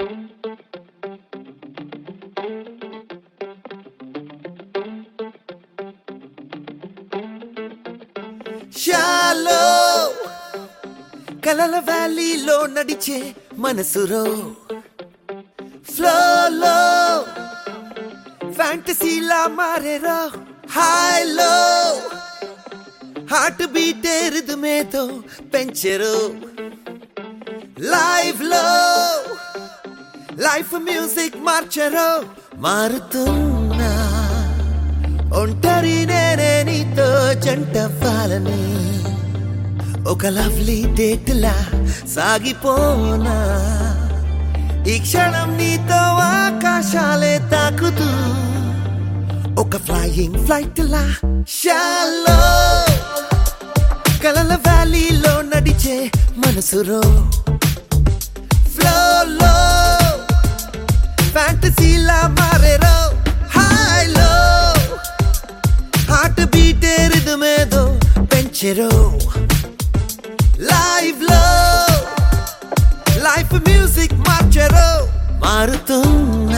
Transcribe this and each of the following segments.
shallow కలల వ్యాలీలో నడిచే మనసురో ఫ్లోలో ఫ్యాంటసీలా మారేరో హాయ్లో హార్ట్ బీట్ రిధమేతో పెంచెరు లైవ్ లో లైఫ్ మ్యూజిక్ మార్చరు మారుతున్నా ఒంటరి నేనే నీతో జంటవ్వాలని ఒక లవ్లీ డేట్ లా సాగిపోనా ఈ క్షణం నీతో ఆకాశాలే తాకుతూ ఒక ఫ్లయింగ్ ఫ్లైట్ లా షాలో కలల వ్యాలీలో నడిచే మనసురో ఫ్లోలో ఫ్యాంటసీలా మారేరో హాయ్లో హార్ట్ బీట్ రిధమేదో పెంచెరో లైవ్ లో లైఫ్ మ్యూజిక్ మార్చెరో మారుతున్నా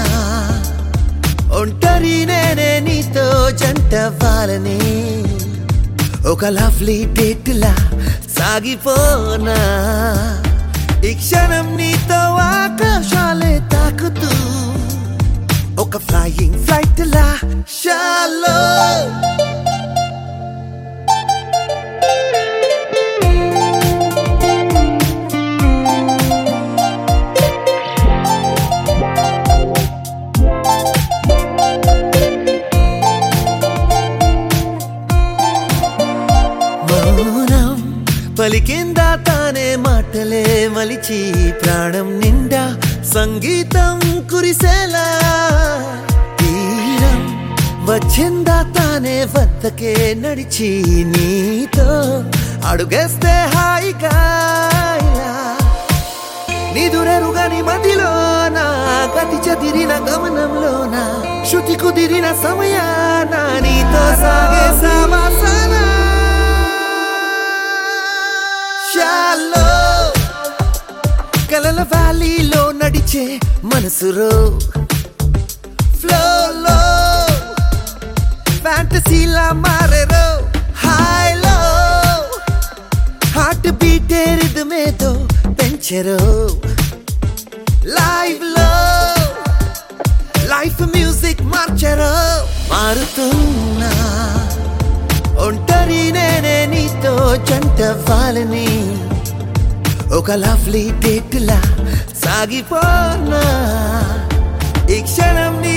ఒంటరి నేనే నీతో జంటవ్వాలని ఒక లవ్లీ డేట్ లా సాగిపోనా ఈ క్షణం నీతో ఆకాశాలే తాకుతూ ఒక ఫ్లయింగ్ ఫ్లైట్ లా షాలో మౌనం పలికిందా తానే మాటలే మలిచి ప్రాణం నిండా సంగీతం కురిసేలా తీరం వచ్చిందా తానే వద్దకే నడిచి నీతో అడుగేస్తే హాయిగా ఇలా నిదురెరుగని మదిలోన గతి చదిరిన గమనంలోన శృతి కుదిరిన సమయాన నీతో సాగే సమాసన షాలో కలల వ్యాలీలో నడిచే మనసురో ఫ్లోలో ఫ్యాంటసీలా మారేరో హాయ్లో హార్ట్ బీట్ రిధమేదో పెంచెరో లైవ్ లో లైఫ్ మ్యూజిక్ మార్చెరో మారుతున్నా ఒంటరి నేనే నీతో జంటవ్వాలని ఒక లవ్లీ డేట్ లా సాగిపోనా ఈ క్షణం నీ